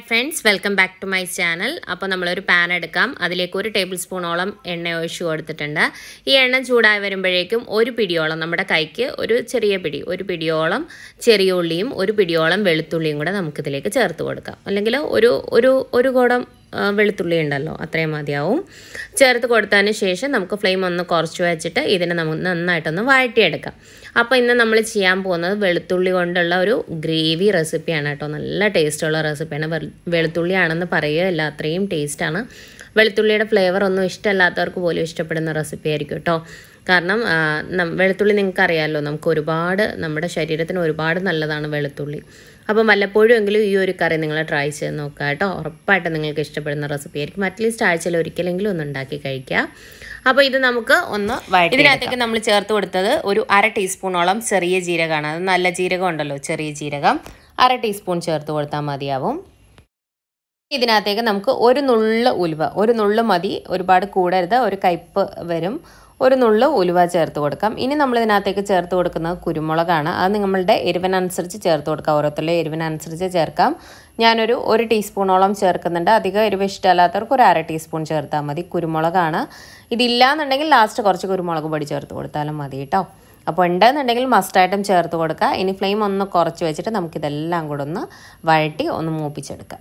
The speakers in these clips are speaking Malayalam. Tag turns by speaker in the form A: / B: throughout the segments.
A: friends welcome back to my channel അപ്പോൾ നമ്മളൊരു പാൻ എടുക്കാം അതിലേക്ക് ഒരു ടേബിൾ സ്പൂണോളം എണ്ണ ഒഴിച്ചു കൊടുത്തിട്ടുണ്ട് ഈ എണ്ണ ചൂടായി വരുമ്പോഴേക്കും ഒരു പിടിയോളം നമ്മുടെ കൈക്ക് ഒരു ചെറിയ പിടി ഒരു പിടിയോളം ചെറിയ ഉള്ളിയും ഒരു പിടിയോളം വെളുത്തുള്ളിയും കൂടെ നമുക്കിതിലേക്ക് ചേർത്ത് കൊടുക്കാം അല്ലെങ്കിൽ ഒരു ഒരു ഒരു കുടം ആ, വെളുത്തുള്ളി ഉണ്ടല്ലോ അത്രയും മതിയാവും ചേർത്ത് കൊടുത്തതിന് ശേഷം നമുക്ക് ഫ്ലെയിം ഒന്ന് കുറച്ച് വെച്ചിട്ട് ഇതിനെ നമുക്ക് നന്നായിട്ടൊന്ന് വഴറ്റിയെടുക്കാം അപ്പോൾ ഇന്ന് നമ്മൾ ചെയ്യാൻ പോകുന്നത് വെളുത്തുള്ളി കൊണ്ടുള്ള ഒരു ഗ്രേവി റെസിപ്പിയാണ് കേട്ടോ നല്ല ടേസ്റ്റുള്ള റെസിപ്പിയാണ് വെളു- വെളുത്തുള്ളിയാണെന്ന് പറയുകയല്ല അത്രയും ടേസ്റ്റാണ് വെളുത്തുള്ളിയുടെ ഫ്ലേവർ ഒന്നും ഇഷ്ടമല്ലാത്തവർക്ക് പോലും ഇഷ്ടപ്പെടുന്ന റെസിപ്പി ആയിരിക്കും കേട്ടോ കാരണം ആ, നം- വെളുത്തുള്ളി നിങ്ങൾക്ക് അറിയാമല്ലോ നമുക്ക് ഒരുപാട് നമ്മുടെ ശരീരത്തിന് ഒരുപാട് നല്ലതാണ് വെളുത്തുള്ളി അപ്പം വല്ലപ്പോഴും എങ്കിലും ഈ ഒരു കറി നിങ്ങൾ ട്രൈ ചെയ്ത് നോക്കുക കേട്ടോ ഉറപ്പായിട്ടും നിങ്ങൾക്ക് ഇഷ്ടപ്പെടുന്ന റെസിപ്പി ആയിരിക്കും അറ്റ്ലീസ്റ്റ് ആഴ്ചയിൽ ഒരിക്കലെങ്കിലും ഒന്ന് ഉണ്ടാക്കി കഴിക്കുക അപ്പോൾ ഇത് നമുക്ക് ഒന്ന് ഇതിനകത്തേക്ക് നമ്മൾ ചേർത്ത് കൊടുത്തത് ഒരു അര ടീസ്പൂണോളം ചെറിയ ജീരകമാണ് അത് നല്ല ജീരകം ഉണ്ടല്ലോ ചെറിയ ജീരകം അര ടീസ്പൂൺ ചേർത്ത് കൊടുത്താൽ മതിയാവും ഇതിനകത്തേക്ക് നമുക്ക് ഒരു നുള്ള് ഉലുവ ഒരു നുള്ള് മതി ഒരുപാട് കൂടരുത് ഒരു കയ്പ്പ് വരും ഒരു നുള്ള് ഉലുവ ചേർത്ത് കൊടുക്കാം ഇനി നമ്മൾ ഇതിനകത്തേക്ക് ചേർത്ത് കൊടുക്കുന്നത് കുരുമുളകാണ് അത് നിങ്ങളുടെ എരിവിനനുസരിച്ച് ചേർത്ത് കൊടുക്കാം ഓരോരുത്തരുടെ എരിവിനനുസരിച്ച് ചേർക്കാം ഞാനൊരു ഒരു ടീസ്പൂണോളം ചേർക്കുന്നുണ്ട് അധികം എരിവ് ഇഷ്ടമല്ലാത്തവർക്ക് ഒരു അര ടീസ്പൂൺ ചേർത്താൽ മതി കുരുമുളകാണ് ഇതില്ലാന്നുണ്ടെങ്കിൽ ലാസ്റ്റ് കുറച്ച് കുരുമുളക് പൊടി ചേർത്ത് കൊടുത്താലും മതി കേട്ടോ അപ്പോൾ ഉണ്ടെന്നുണ്ടെങ്കിൽ മസ്റ്റായിട്ടും ചേർത്ത് കൊടുക്കുക ഇനി ഫ്ലെയിം ഒന്ന് കുറച്ച് വെച്ചിട്ട് നമുക്കിതെല്ലാം കൂടെ ഒന്ന് വഴട്ടി ഒന്ന് മൂപ്പിച്ചെടുക്കാം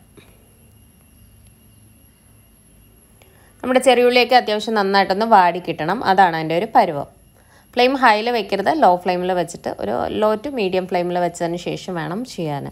A: നമ്മുടെ ചെറിയുള്ളിയൊക്കെ അത്യാവശ്യം നന്നായിട്ടൊന്ന് വാടി കിട്ടണം അതാണ് അതിൻ്റെ ഒരു പരുവം ഫ്ലെയിം ഹൈയിൽ വെക്കരുത് ലോ ഫ്ലെയിമിൽ വെച്ചിട്ട് ഒരു ലോ ടു മീഡിയം ഫ്ലെയിമിൽ വെച്ചതിന് ശേഷം വേണം ചെയ്യാൻ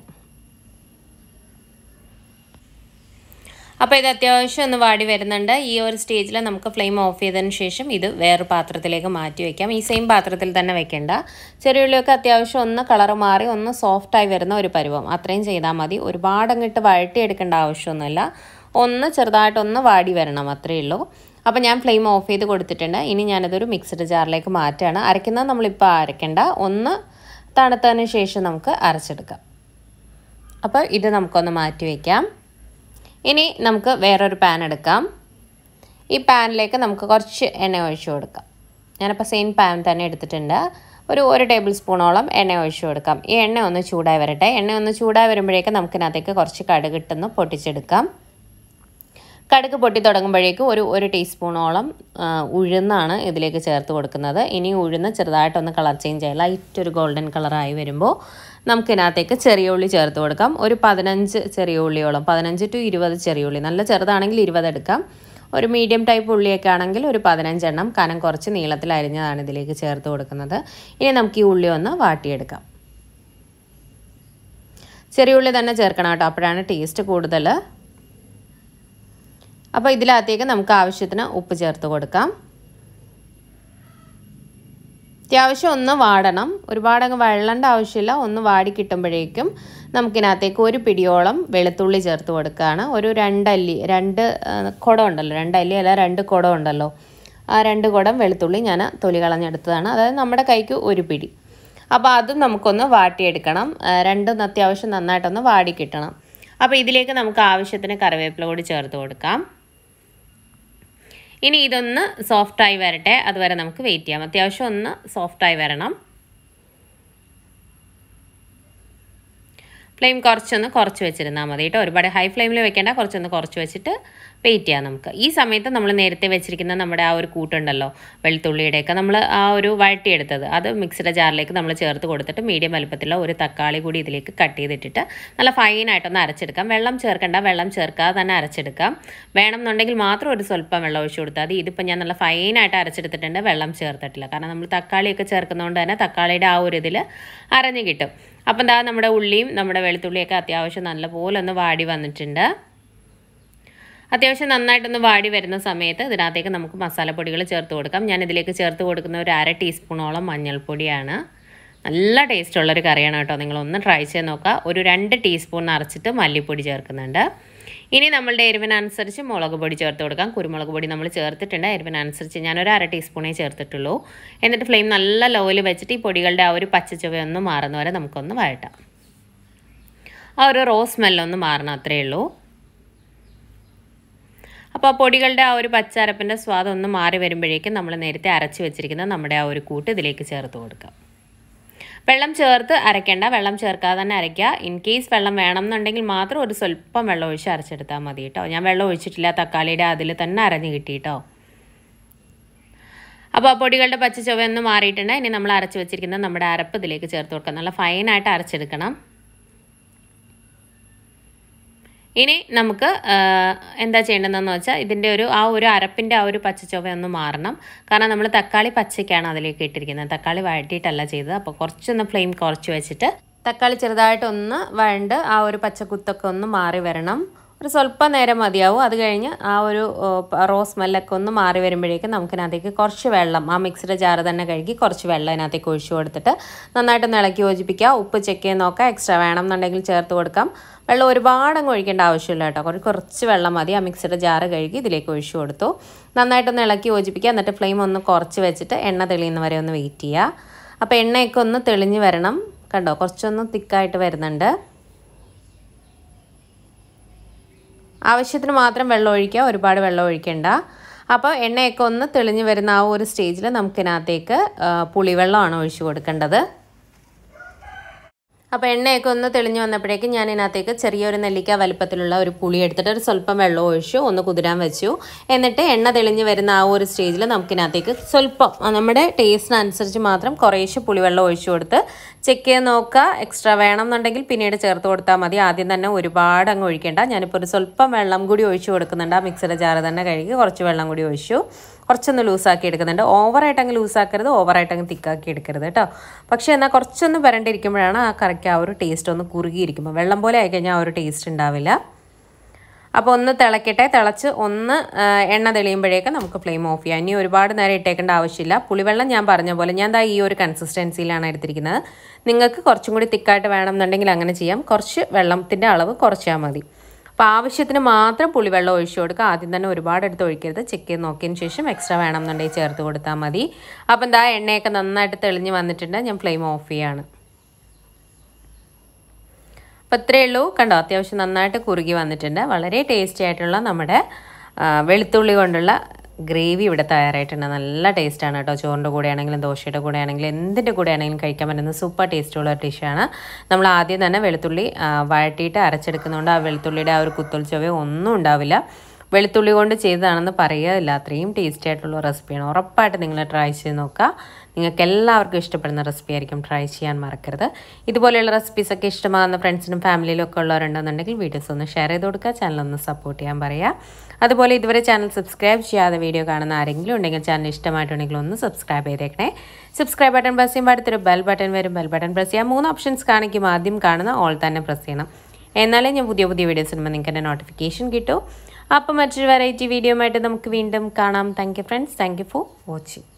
A: അപ്പോൾ ഇത് അത്യാവശ്യം ഒന്ന് വാടി വരുന്നുണ്ട് ഈ ഒരു സ്റ്റേജിൽ നമുക്ക് ഫ്ലെയിം ഓഫ് ചെയ്തതിന് ശേഷം ഇത് വേറെ പാത്രത്തിലേക്ക് മാറ്റി വയ്ക്കാം ഈ സെയിം പാത്രത്തിൽ തന്നെ വെക്കേണ്ട ചെറിയുള്ളിയൊക്കെ അത്യാവശ്യം ഒന്ന് കളർ മാറി ഒന്ന് സോഫ്റ്റായി വരുന്ന ഒരു പരുവം അത്രയും ചെയ്താൽ മതി ഒരുപാട് അങ്ങിട്ട് വഴട്ടിയെടുക്കേണ്ട ആവശ്യമൊന്നുമില്ല ഒന്ന് ചെറുതായിട്ടൊന്ന് വാടി വരണം അത്രയേ ഉള്ളൂ അപ്പോൾ ഞാൻ ഫ്ലെയിം ഓഫ് ചെയ്ത് കൊടുത്തിട്ടുണ്ട് ഇനി ഞാനതൊരു മിക്സഡ് ജാറിലേക്ക് മാറ്റുകയാണ് അരയ്ക്കുന്നത് നമ്മളിപ്പോൾ അരയ്ക്കേണ്ട ഒന്ന് തണുത്തതിന് ശേഷം നമുക്ക് അരച്ചെടുക്കാം അപ്പോൾ ഇത് നമുക്കൊന്ന് മാറ്റി വയ്ക്കാം ഇനി നമുക്ക് വേറൊരു പാൻ എടുക്കാം ഈ പാനിലേക്ക് നമുക്ക് കുറച്ച് എണ്ണ ഒഴിച്ചു കൊടുക്കാം ഞാനിപ്പോൾ സെയിം പാൻ തന്നെ എടുത്തിട്ടുണ്ട് ഒരു ഒരു ടേബിൾ സ്പൂണോളം എണ്ണ ഒഴിച്ചു കൊടുക്കാം ഈ എണ്ണ ഒന്ന് ചൂടായി വരട്ടെ എണ്ണ ഒന്ന് ചൂടായി വരുമ്പോഴേക്കും നമുക്കിനകത്തേക്ക് കുറച്ച് കടുക് ഇട്ടൊന്ന് പൊട്ടിച്ചെടുക്കാം കടുക് പൊട്ടി തുടങ്ങുമ്പോഴേക്കും ഒരു ഒരു ടീസ്പൂണോളം ആ, ഉഴുന്നാണ് ഇതിലേക്ക് ചേർത്ത് കൊടുക്കുന്നത് ഇനി ഉഴുന്ന് ചെറുതായിട്ടൊന്ന് കളർ ചേഞ്ച് ആയി ലൈറ്റ് ഒരു ഗോൾഡൻ കളറായി വരുമ്പോൾ നമുക്കിതിനകത്തേക്ക് ചെറിയ ഉള്ളി ചേർത്ത് കൊടുക്കാം ഒരു പതിനഞ്ച് ചെറിയ ഉള്ളിയോളം പതിനഞ്ച് ടു ഇരുപത് ചെറിയ ഉള്ളി നല്ല ചെറുതാണെങ്കിൽ ഇരുപത് എടുക്കാം ഒരു മീഡിയം ടൈപ്പ് ഉള്ളിയൊക്കെ ആണെങ്കിൽ ഒരു പതിനഞ്ചെണ്ണം കനം കുറച്ച് നീളത്തിൽ അരിഞ്ഞതാണ് ഇതിലേക്ക് ചേർത്ത് കൊടുക്കുന്നത് ഇനി നമുക്ക് ഈ ഉള്ളി ഒന്ന് വാട്ടിയെടുക്കാം ചെറിയ ഉള്ളി തന്നെ ചേർക്കണം കേട്ടോ അപ്പോഴാണ് ടേസ്റ്റ് കൂടുതൽ അപ്പോൾ ഇതിനകത്തേക്ക് നമുക്ക് ആവശ്യത്തിന് ഉപ്പ് ചേർത്ത് കൊടുക്കാം അത്യാവശ്യം ഒന്ന് വാടണം ഒരുപാട് അങ്ങ് വഴളേണ്ട ആവശ്യമില്ല ഒന്ന് വാടി കിട്ടുമ്പോഴേക്കും നമുക്കിനകത്തേക്ക് ഒരു പിടിയോളം വെളുത്തുള്ളി ചേർത്ത് കൊടുക്കുകയാണ് ഒരു രണ്ടല്ലി രണ്ട് ആ, കുടം ഉണ്ടല്ലോ രണ്ടല്ലി അല്ല രണ്ട് കുടം ഉണ്ടല്ലോ ആ രണ്ട് കുടം വെളുത്തുള്ളി ഞാൻ തൊലി കളഞ്ഞെടുത്തതാണ് അതായത് നമ്മുടെ കൈക്ക് ഒരു പിടി അപ്പോൾ അതും നമുക്കൊന്ന് വാട്ടിയെടുക്കണം ആ, രണ്ടും അത്യാവശ്യം നന്നായിട്ടൊന്ന് വാടി കിട്ടണം അപ്പോൾ ഇതിലേക്ക് നമുക്ക് ആവശ്യത്തിന് കറിവേപ്പില കൂടി ചേർത്ത് കൊടുക്കാം ഇനി ഇതൊന്ന് സോഫ്റ്റായി വരട്ടെ അതുവരെ നമുക്ക് വെയിറ്റ് ചെയ്യാം അത്യാവശ്യം ഒന്ന് സോഫ്റ്റായി വരണം ഫ്ലെയിം കുറച്ചൊന്ന് കുറച്ച് വെച്ചിരുന്നാൽ മതി കേട്ടോ ഒരുപാട് ഹൈ ഫ്ലെയിമിൽ വെക്കേണ്ട കുറച്ചൊന്ന് കുറച്ച് വെച്ചിട്ട് വെയിറ്റ് ചെയ്യാം നമുക്ക് ഈ സമയത്ത് നമ്മൾ നേരത്തെ വെച്ചിരിക്കുന്ന നമ്മുടെ ആ ഒരു കൂട്ടുണ്ടല്ലോ വെളുത്തുള്ളിയുടെയൊക്കെ നമ്മൾ ആ ഒരു വഴട്ടിയെടുത്തത് അത് മിക്സിയുടെ ജാറിലേക്ക് നമ്മൾ ചേർത്ത് കൊടുത്തിട്ട് മീഡിയം വലുപ്പത്തിലുള്ള ഒരു തക്കാളി കൂടി ഇതിലേക്ക് കട്ട് ചെയ്തിട്ടിട്ട് നല്ല ഫൈനായിട്ടൊന്ന് അരച്ചെടുക്കാം വെള്ളം ചേർക്കണ്ട വെള്ളം ചേർക്കാതെ തന്നെ അരച്ചെടുക്കാം വേണമെന്നുണ്ടെങ്കിൽ മാത്രം ഒരു സ്വല്പം വെള്ളം ഒഴിച്ചു കൊടുത്താൽ മതി ഇതിപ്പോൾ ഞാൻ നല്ല ഫൈനായിട്ട് അരച്ചെടുത്തിട്ടുണ്ട് വെള്ളം ചേർത്തിട്ടില്ല കാരണം നമ്മൾ തക്കാളിയൊക്കെ ചേർക്കുന്നതുകൊണ്ട് തന്നെ തക്കാളിയുടെ ആ ഒരു ഇതിൽ അരഞ്ഞു കിട്ടും അപ്പം എന്താ നമ്മുടെ ഉള്ളിയും നമ്മുടെ വെളുത്തുള്ളിയൊക്കെ അത്യാവശ്യം നല്ലപോലെ ഒന്ന് വാടി വന്നിട്ടുണ്ട് അത്യാവശ്യം നന്നായിട്ടൊന്ന് വാടി വരുന്ന സമയത്ത് ഇതിനകത്തേക്ക് നമുക്ക് മസാലപ്പൊടികൾ ചേർത്ത് കൊടുക്കാം ഞാൻ ഇതിലേക്ക് ചേർത്ത് കൊടുക്കുന്ന ഒരു അര ടീസ്പൂണോളം മഞ്ഞൾപ്പൊടിയാണ് നല്ല ടേസ്റ്റുള്ളൊരു കറിയാണ് കേട്ടോ നിങ്ങളൊന്ന് ട്രൈ ചെയ്ത് നോക്കുക ഒരു രണ്ട് ടീസ്പൂൺ നിറച്ചിട്ട് മല്ലിപ്പൊടി ചേർക്കുന്നുണ്ട് ഇനി നമ്മളുടെ എരിവിനനുസരിച്ച് മുളക് പൊടി ചേർത്ത് കൊടുക്കാം കുരുമുളക് പൊടി നമ്മൾ ചേർത്തിട്ടുണ്ട് എരിവിനനുസരിച്ച് ഞാനൊരു അര ടീസ്പൂണേ ചേർത്തിട്ടുള്ളൂ എന്നിട്ട് ഫ്ലെയിം നല്ല ലോയിൽ വെച്ചിട്ട് ഈ പൊടികളുടെ ആ ഒരു പച്ചച്ചുവയൊന്ന് മാറുന്ന വരെ നമുക്കൊന്ന് വഴട്ടാം ആ ഒരു റോസ് സ്മെല്ലൊന്ന് മാറണം അത്രയേ ഉള്ളൂ അപ്പോൾ ആ പൊടികളുടെ ആ ഒരു പച്ചരപ്പിൻ്റെ സ്വാദം ഒന്ന് മാറി വരുമ്പോഴേക്കും നമ്മൾ നേരത്തെ അരച്ച് വെച്ചിരിക്കുന്ന നമ്മുടെ ആ ഒരു കൂട്ട് ഇതിലേക്ക് ചേർത്ത് കൊടുക്കാം വെള്ളം ചേർത്ത് അരയ്ക്കേണ്ട വെള്ളം ചേർക്കാതെ തന്നെ അരയ്ക്കുക ഇൻ കേസ് വെള്ളം വേണം എന്നുണ്ടെങ്കിൽ മാത്രം ഒരു സ്വല്പം വെള്ളം ഒഴിച്ച് അരച്ചെടുത്താൽ മതി കേട്ടോ ഞാൻ വെള്ളം ഒഴിച്ചിട്ടില്ല തക്കാളിയുടെ അതിൽ തന്നെ അരഞ്ഞ് കിട്ടി കേട്ടോ അപ്പോൾ ആ പൊടികളുടെ പച്ച ചുവയൊന്ന് മാറിയിട്ടുണ്ട് ഇനി നമ്മൾ അരച്ച് വെച്ചിരിക്കുന്ന നമ്മുടെ അരപ്പ് ഇതിലേക്ക് ചേർത്ത് കൊടുക്കാം നല്ല ഫൈനായിട്ട് അരച്ചെടുക്കണം ഇനി നമുക്ക് എന്താ ചെയ്യേണ്ടതെന്ന് വെച്ചാൽ ഇതിൻ്റെ ഒരു ആ ഒരു അരപ്പിൻ്റെ ആ ഒരു പച്ചച്ചൊവ ഒന്ന് മാറണം കാരണം നമ്മൾ തക്കാളി പച്ചയ്ക്കാണ് അതിലേക്ക് ഇട്ടിരിക്കുന്നത് തക്കാളി വഴറ്റിയിട്ടല്ല ചെയ്തത് അപ്പോൾ കുറച്ചൊന്ന് ഫ്ലെയിം കുറച്ച് വെച്ചിട്ട് തക്കാളി ചെറുതായിട്ടൊന്ന് വഴണ്ട് ആ ഒരു പച്ചക്കുത്തൊക്കെ ഒന്ന് മാറി വരണം ഒരു സ്വല്പം നേരം മതിയാവും അത് കഴിഞ്ഞ് ആ ഒരു റോസ് സ്മെല്ലൊക്കെ ഒന്ന് മാറി വരുമ്പോഴേക്കും നമുക്കിനകത്തേക്ക് കുറച്ച് വെള്ളം ആ മിക്സിയുടെ ജാറ് തന്നെ കഴുകി കുറച്ച് വെള്ളം അതിനകത്തേക്ക് ഒഴിച്ചു കൊടുത്തിട്ട് നന്നായിട്ടൊന്ന് ഇളക്കി യോജിപ്പിക്കുക ഉപ്പ് ചെക്ക് ചെയ്ത് നോക്കാം എക്സ്ട്രാ വേണം എന്നുണ്ടെങ്കിൽ ചേർത്ത് കൊടുക്കാം വെള്ളം ഒരുപാടങ്ങ് ഒഴിക്കേണ്ട ആവശ്യമില്ല കേട്ടോ കുറച്ച് കുറച്ച് വെള്ളം മതി ആ മിക്സിയുടെ ജാറ് കഴുകി ഇതിലേക്ക് ഒഴിച്ചു കൊടുത്തു നന്നായിട്ടൊന്ന് ഇളക്കി യോജിപ്പിക്കുക എന്നിട്ട് ഫ്ലെയിം ഒന്ന് കുറച്ച് വെച്ചിട്ട് എണ്ണ തെളിയുന്ന വരെ ഒന്ന് വെയിറ്റ് ചെയ്യുക അപ്പോൾ എണ്ണയൊക്കെ ഒന്ന് തെളിഞ്ഞ് വരണം കണ്ടോ കുറച്ചൊന്ന് തിക്കായിട്ട് വരുന്നുണ്ട് ആവശ്യത്തിന് മാത്രം വെള്ളം ഒഴിക്കുക ഒരുപാട് വെള്ളം ഒഴിക്കേണ്ട അപ്പോൾ എണ്ണയൊക്കെ ഒന്ന് തെളിഞ്ഞ് വരുന്ന ആ ഒരു സ്റ്റേജിൽ നമുക്കിനകത്തേക്ക് പുളിവെള്ളമാണ് ഒഴിച്ചു കൊടുക്കേണ്ടത് അപ്പോൾ എണ്ണയൊക്കെ ഒന്ന് തെളിഞ്ഞ് വന്നപ്പോഴേക്കും ഞാൻ ഇതിനകത്തേക്ക് ചെറിയൊരു നെല്ലിക്ക വലിപ്പത്തിലുള്ള ഒരു പുളി എടുത്തിട്ട് ഒരു സ്വല്പം വെള്ളം ഒഴിച്ചു ഒന്ന് കുതിരാൻ വെച്ചു എന്നിട്ട് എണ്ണ തെളിഞ്ഞ് വരുന്ന ആ ഒരു സ്റ്റേജിൽ നമുക്കിനകത്തേക്ക് സ്വല്പം നമ്മുടെ ടേസ്റ്റിനനുസരിച്ച് മാത്രം കുറേശ്ശെ പുളിവെള്ളം ഒഴിച്ചു കൊടുത്ത് ചെക്ക് ചെയ്ത് നോക്കുക എക്സ്ട്രാ വേണം എന്നുണ്ടെങ്കിൽ പിന്നീട് ചേർത്ത് കൊടുത്താൽ മതി ആദ്യം തന്നെ ഒരുപാട് അങ്ങ് ഒഴിക്കേണ്ട ഞാനിപ്പോൾ ഒരു സ്വല്പം വെള്ളം കൂടി ഒഴിച്ചു കൊടുക്കുന്നുണ്ട് ആ മിക്സിയുടെ ജാറ് തന്നെ കഴുകി കുറച്ച് വെള്ളം കൂടി ഒഴിച്ചു കുറച്ചൊന്ന് ലൂസാക്കി എടുക്കുന്നുണ്ട് ഓവറായിട്ട് അങ്ങ് ലൂസാക്കരുത് ഓവറായിട്ട് അങ്ങ് തിക്കാക്കി എടുക്കരുത് കേട്ടോ പക്ഷേ എന്നാൽ കുറച്ചൊന്ന് വരണ്ടിരിക്കുമ്പോഴാണ് ആ കറക്റ്റ് ആ ഒരു ടേസ്റ്റ് ഒന്ന് കുറുകിയിരിക്കുമ്പോൾ വെള്ളം പോലെ ആയിക്കഴിഞ്ഞാൽ ആ ഒരു ടേസ്റ്റ് ഉണ്ടാവില്ല അപ്പോൾ ഒന്ന് തിളക്കട്ടെ തിളച്ച് ഒന്ന് എണ്ണ തെളിയുമ്പോഴേക്ക് നമുക്ക് ഫ്ലെയിം ഓഫ് ചെയ്യാം ഇനി ഒരുപാട് നേരം ഇട്ടേക്കേണ്ട ആവശ്യമില്ല പുളിവെള്ളം ഞാൻ പറഞ്ഞ പോലെ ഞാൻ ദാ ഈ ഒരു കൺസിസ്റ്റൻസിയിലാണ് എടുത്തിരിക്കുന്നത് നിങ്ങൾക്ക് കുറച്ചും കൂടി തിക്കായിട്ട് വേണമെന്നുണ്ടെങ്കിൽ അങ്ങനെ ചെയ്യാം കുറച്ച് വെള്ളത്തിൻ്റെ അളവ് കുറച്ചാൽ മതി അപ്പോൾ ആവശ്യത്തിന് മാത്രം പുളിവെള്ളം ഒഴിച്ചു കൊടുക്കുക ആദ്യം തന്നെ ഒരുപാട് എടുത്ത് ഒഴിക്കരുത് ചെക്ക് ചെയ്ത് നോക്കിയതിന് ശേഷം എക്സ്ട്രാ വേണമെന്നുണ്ടെങ്കിൽ ചേർത്ത് കൊടുത്താൽ മതി അപ്പം എന്താ എണ്ണയൊക്കെ നന്നായിട്ട് തെളിഞ്ഞ് വന്നിട്ടുണ്ട് ഞാൻ ഫ്ലെയിം ഓഫ് ചെയ്യാണ് അപ്പോൾ ഇത്രയേ ഉള്ളൂ കണ്ടോ അത്യാവശ്യം നന്നായിട്ട് കുറുകി വന്നിട്ടുണ്ട് വളരെ ടേസ്റ്റി ആയിട്ടുള്ള നമ്മുടെ വെളുത്തുള്ളി കൊണ്ടുള്ള ഗ്രേവി ഇവിടെ തയ്യാറായിട്ടുണ്ട് നല്ല ടേസ്റ്റാണ് കേട്ടോ ചോറിൻ്റെ കൂടെ ആണെങ്കിലും ദോശയുടെ കൂടെ ആണെങ്കിലും എന്തിൻ്റെ കൂടെ ആണെങ്കിലും കഴിക്കാൻ പറ്റുന്ന സൂപ്പർ ടേസ്റ്റുള്ള ഡിഷാണ് നമ്മൾ ആദ്യം തന്നെ വെളുത്തുള്ളി വഴട്ടിയിട്ട് അരച്ചെടുക്കുന്നതുകൊണ്ട് ആ വെളുത്തുള്ളിയുടെ ആ ഒരു കുത്തൽ ചൊവ ഒന്നും ഉണ്ടാവില്ല വെളുത്തുള്ളി കൊണ്ട് ചെയ്തതാണെന്ന് പറയുകയില്ല അത്രയും ടേസ്റ്റി ആയിട്ടുള്ള റെസിപ്പിയാണ് ഉറപ്പായിട്ട് നിങ്ങൾ ട്രൈ ചെയ്ത് നോക്കുക നിങ്ങൾക്ക് എല്ലാവർക്കും ഇഷ്ടപ്പെടുന്ന റെസിപ്പി ആയിരിക്കും ട്രൈ ചെയ്യാൻ മറക്കരുത് ഇതുപോലെയുള്ള റെസിപ്പീസൊക്കെ ഇഷ്ടമാകുന്ന ഫ്രണ്ട്സിനും ഫാമിലിയിലും ഒക്കെ ഉള്ളവരുണ്ടെന്നുണ്ടെങ്കിൽ വീഡിയോസ് ഒന്ന് ഷെയർ ചെയ്ത് കൊടുക്കുക ചാനൽ ഒന്ന് സപ്പോർട്ട് ചെയ്യാൻ പറയുക അതുപോലെ ഇതുവരെ ചാനൽ സബ്സ്ക്രൈബ് ചെയ്യാതെ വീഡിയോ കാണുന്ന ആരെങ്കിലും ഉണ്ടെങ്കിൽ ചാനൽ ഇഷ്ടമായിട്ടുണ്ടെങ്കിൽ ഒന്ന് സബ്സ്ക്രൈബ് ചെയ്തേക്കണേ സബ്സ്ക്രൈബ് ബട്ടൺ പ്രസ് ചെയ്യുമ്പോൾ അടുത്തൊരു ബെൽ ബട്ടൺ വരും ബെൽ ബട്ടൺ പ്രസ് ചെയ്യാം മൂന്ന് ഓപ്ഷൻസ് കാണിക്കും ആദ്യം കാണുന്ന ഓൾ തന്നെ പ്രസ് ചെയ്യണം എന്നാലേ ഞാൻ പുതിയ പുതിയ വീഡിയോസ് ഇടുമ്പോൾ നിങ്ങൾക്ക് എൻ്റെ നോട്ടിഫിക്കേഷൻ കിട്ടും അപ്പോൾ മറ്റൊരു വെറൈറ്റി വീഡിയോ ആയിട്ട് നമുക്ക് വീണ്ടും കാണാം thank you friends thank you for watching